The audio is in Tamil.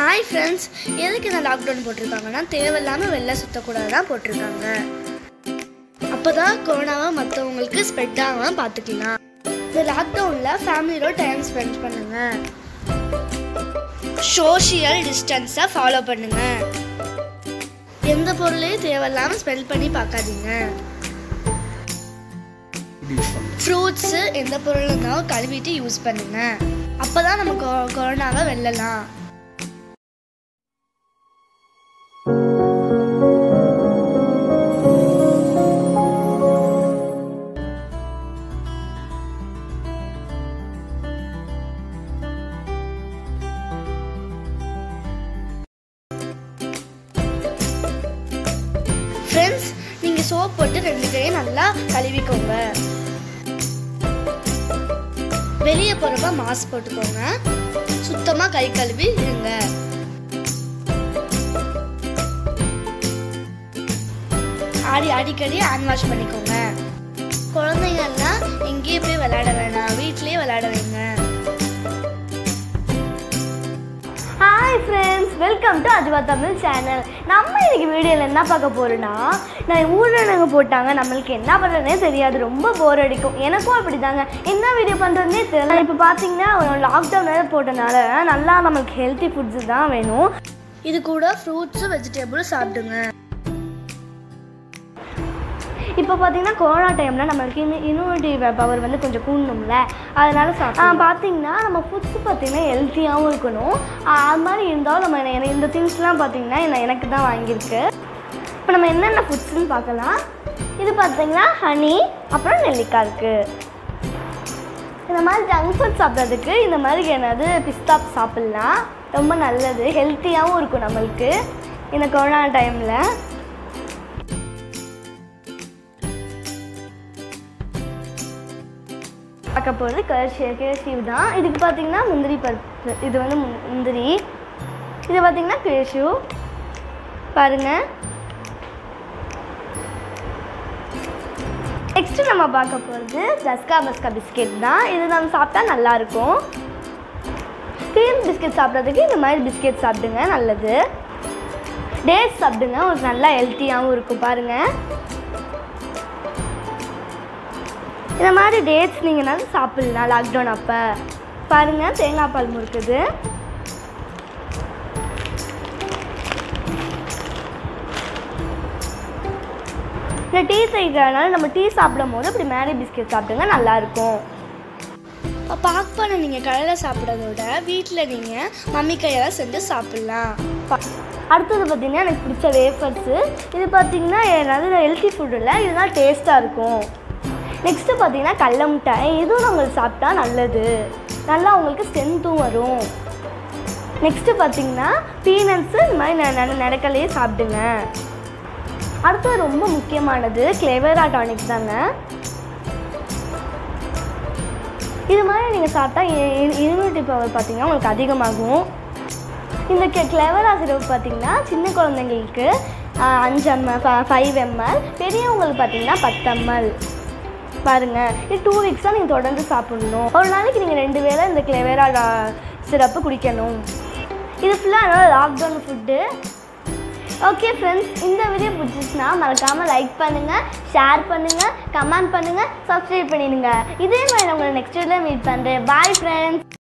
ஹாய் ஃப்ரெண்ட்ஸ் எதுக்கு இந்த லாக்டவுன் போட்டிருக்காங்கன்னா தேவையில்லாமல் வெளில சுற்றக்கூடாது தான் போட்டிருக்காங்க அப்போ தான் கொரோனாவை மற்றவங்களுக்கு ஸ்ப்ரெட் ஆகாமல் பார்த்துக்கலாம் இந்த லாக்டவுனில் ஃபேமிலியோட டைம் ஸ்பெண்ட் பண்ணுங்க சோஷியல் டிஸ்டன்ஸை ஃபாலோ பண்ணுங்க எந்த பொருளையும் தேவையில்லாமல் ஸ்பெண்ட் பண்ணி பார்க்காதீங்க ஃப்ரூட்ஸு எந்த பொருள் இருந்தாலும் கழுவிட்டு யூஸ் பண்ணுங்க அப்போ தான் நம்ம கொ- கொரோனாவை வெல்லலாம் ஃப்ரெண்ட்ஸ் நீங்கள் சோப் போட்டு ரெண்டு கையும் நல்லா கழுவிக்கோங்க வெளியே போகிறப்ப மாஸ்க் போட்டுக்கோங்க சுத்தமாக கை கழுவி இருங்க ஆடி அடிக்கடி ஹேண்ட் வாஷ் பண்ணிக்கோங்க குழந்தைங்கள்லாம் எங்கேயும் போய் விளையாட வேணாம் வீட்லயே விளையாட வைங்க ஹாய் ஃப்ரெண்ட்ஸ் வெல்கம் டு அஜுவா தமிழ் சேனல் நம்ம இன்னைக்கு வீடியோவில் என்ன பார்க்க போகிறோன்னா நான் ஊரடங்கு போட்டாங்க நம்மளுக்கு என்ன பண்ணுறதுனே தெரியாது ரொம்ப போர் அடிக்கும் எனக்கும் அப்படி தாங்க என்ன வீடியோ பண்ணுறதுனே தெரியல இப்போ பார்த்தீங்கன்னா லாக்டவுன் வேறு போட்டனால நல்லா நம்மளுக்கு ஹெல்த்தி ஃபுட்ஸு தான் வேணும் இது கூட ஃப்ரூட்ஸும் வெஜிடபிளும் சாப்பிடுங்க இப்போ பார்த்தீங்கன்னா கொரோனா டைமில் நம்மளுக்கு இன்னும் இம்யூனிட்டி பவர் வந்து கொஞ்சம் கூடணும்ல அதனால சாப்பிட்டு பார்த்தீங்கன்னா நம்ம ஃபுட்ஸ் பார்த்தீங்கன்னா ஹெல்த்தியாகவும் இருக்கணும் ஆ, அது மாதிரி இருந்தாலும் நம்ம எனக்கு இந்த திங்ஸ்லாம் பார்த்தீங்கன்னா என்ன- எனக்கு தான் வாங்கியிருக்கு இப்போ நம்ம என்னென்ன ஃபுட்ஸ்னு பார்க்கலாம் இது பார்த்தீங்கன்னா ஹனி அப்புறம் நெல்லிக்காய் இருக்குது இந்த மாதிரி ஜங்க் ஃபுட் சாப்பிட்றதுக்கு இந்த மாதிரி என்னது பிஸ்தா சாப்பிட்லாம் ரொம்ப நல்லது ஹெல்த்தியாகவும் இருக்கும் நம்மளுக்கு இந்த கொரோனா டைமில் பார்க்க போகிறது கர்ஷிய கேஷிவ் தான் இதுக்கு பார்த்தீங்கன்னா முந்திரி பருப்பு இது வந்து மு- முந்திரி இது பார்த்தீங்கன்னா கேஷு பாருங்கள் நெக்ஸ்ட்டு நம்ம பார்க்க போகிறது ஜஸ்கா பஸ்கா பிஸ்கெட் தான் இது நம்ம சாப்பிட்டா நல்லாயிருக்கும் க்ரீம் பிஸ்கெட் சாப்பிட்றதுக்கு இந்த மாதிரி பிஸ்கெட் சாப்பிடுங்க நல்லது டேட்ஸ் சாப்பிடுங்க உங்களுக்கு நல்லா ஹெல்த்தியாகவும் இருக்கும் பாருங்கள் இந்த மாதிரி டேட்ஸ் நீங்கள்னாலும் சாப்பிட்லாம் லாக்டவுன் அப்போ பாருங்கள் தேங்காய் பால் முறுக்குது இந்த டீ செய்கிறதுனால நம்ம டீ சாப்பிடும் போது அப்படி மேரி பிஸ்கெட் சாப்பிடுங்க நல்லாயிருக்கும் பாக் பண்ண நீங்கள் கடையில் சாப்பிட்றத விட வீட்டில் நீங்கள் மம்மி கையால் செஞ்சு சாப்பிட்லாம் ப- அடுத்தது பார்த்தீங்கன்னா எனக்கு பிடிச்ச வேஃபர்ஸு இது பார்த்தீங்கன்னா நல்ல ஹெல்த்தி ஃபுட் இல்லை இதுதான் டேஸ்ட்டாக இருக்கும் நெக்ஸ்ட்டு பார்த்தீங்கன்னா கடல மிட்டாய் இதுவும் நம்மளுக்கு சாப்பிட்டா நல்லது நல்லா உங்களுக்கு ஸ்ட்ரென்த்தும் வரும் நெக்ஸ்ட்டு பார்த்தீங்கன்னா பீனட்ஸு இந்த மாதிரி ந- ந- நடக்கலையே சாப்பிடுங்க அடுத்தது ரொம்ப முக்கியமானது கிளேவரா டானிக் தாங்க இது மாதிரி நீங்கள் சாப்பிட்டா இம்யூனிட்டி பவர் பார்த்தீங்கன்னா உங்களுக்கு அதிகமாகும் இந்த கெ கிளவரா சிரப் பார்த்தீங்கன்னா சின்ன குழந்தைங்களுக்கு ஆஹ், அஞ்சு எம்எல் ஃபைவ் எம்எல் பெரியவங்களுக்கு பார்த்தீங்கன்னா பத்து எம்எல் பாருங்கள் இது டூ வீக்ஸாக நீங்கள் தொடர்ந்து சாப்பிடணும் ஒரு நாளைக்கு நீங்கள் ரெண்டு வேளை இந்த கிளவேரா சிரப்பு குடிக்கணும் இது ஃபுல்லாக லாக்டவுன் ஃபுட்டு ஓகே ஃப்ரெண்ட்ஸ் இந்த வீடியோ பிடிச்சிச்சுன்னா மறக்காமல் லைக் பண்ணுங்கள் ஷேர் பண்ணுங்கள் கமெண்ட் பண்ணுங்கள் சப்ஸ்கிரைப் பண்ணிடுங்க இதே மாதிரி நான் உங்களை நெக்ஸ்ட் வீடியோவில் மீட் பண்ணுறேன் பாய் ஃப்ரெண்ட்ஸ்